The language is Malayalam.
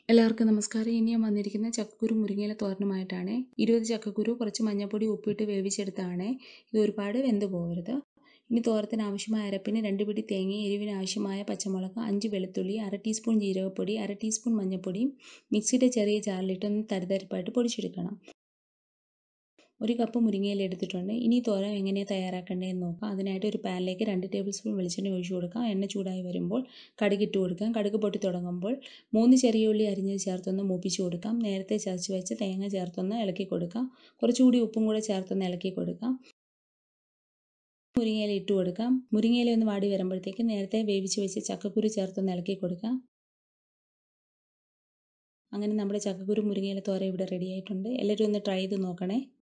എല്ലാവർക്കും നമസ്കാരം ഇനി ഞാൻ വന്നിരിക്കുന്നത് ചക്കക്കുരു മുരിങ്ങയില തോരനുമായിട്ടാണ് ഇരുപത് ചക്കക്കുരു കുറച്ച് മഞ്ഞൾപ്പൊടി ഉപ്പിട്ട് വേവിച്ചെടുത്താണ് ഇത് ഒരുപാട് വെന്ത് പോകരുത് ഇനി തോരത്തിന് ആവശ്യമായ അരപ്പിന് രണ്ട് പിടി തേങ്ങ എരിവിന് ആവശ്യമായ പച്ചമുളക് അഞ്ച് വെളുത്തുള്ളി അര ടീസ്പൂൺ ജീരകപ്പൊടി അര ടീസ്പൂൺ മഞ്ഞൾപ്പൊടി മിക്സിയുടെ ചെറിയ ജാറിലിട്ടൊന്ന് തരിതരിപ്പായിട്ട് പൊടിച്ചെടുക്കണം ഒരു കപ്പ് മുരിങ്ങയില എടുത്തിട്ടുണ്ട് ഇനി തോരൻ എങ്ങനെയാണ് തയ്യാറാക്കേണ്ടതെന്ന് നോക്കാം അതിനായിട്ട് ഒരു പാനിലേക്ക് രണ്ട് ടേബിൾ സ്പൂൺ വെളിച്ചെണ്ണ ഒഴിച്ചു കൊടുക്കാം എണ്ണ ചൂടായി വരുമ്പോൾ കടുക് ഇട്ട് കൊടുക്കാം കടുക് പൊട്ടി തുടങ്ങുമ്പോൾ മൂന്ന് ചെറിയ ഉള്ളി അരിഞ്ഞത് ചേർത്തൊന്ന് മൂപ്പിച്ച് കൊടുക്കാം നേരത്തെ ചതച്ച് വെച്ച് തേങ്ങ ചേർത്തൊന്ന് ഇളക്കി കൊടുക്കാം കുറച്ചുകൂടി ഉപ്പും കൂടെ ചേർത്തൊന്ന് ഇളക്കി കൊടുക്കാം മുരിങ്ങയില ഇട്ട് കൊടുക്കാം മുരിങ്ങയില ഒന്ന് വാടി വരുമ്പോഴത്തേക്ക് നേരത്തെ വേവിച്ച് വെച്ച് ചക്കക്കുരു ചേർത്തൊന്ന് ഇളക്കി കൊടുക്കാം അങ്ങനെ നമ്മുടെ ചക്കക്കുരു മുരിങ്ങയില തോര ഇവിടെ റെഡി ആയിട്ടുണ്ട് എല്ലാവരും ഒന്ന് ട്രൈ ചെയ്ത് നോക്കണേ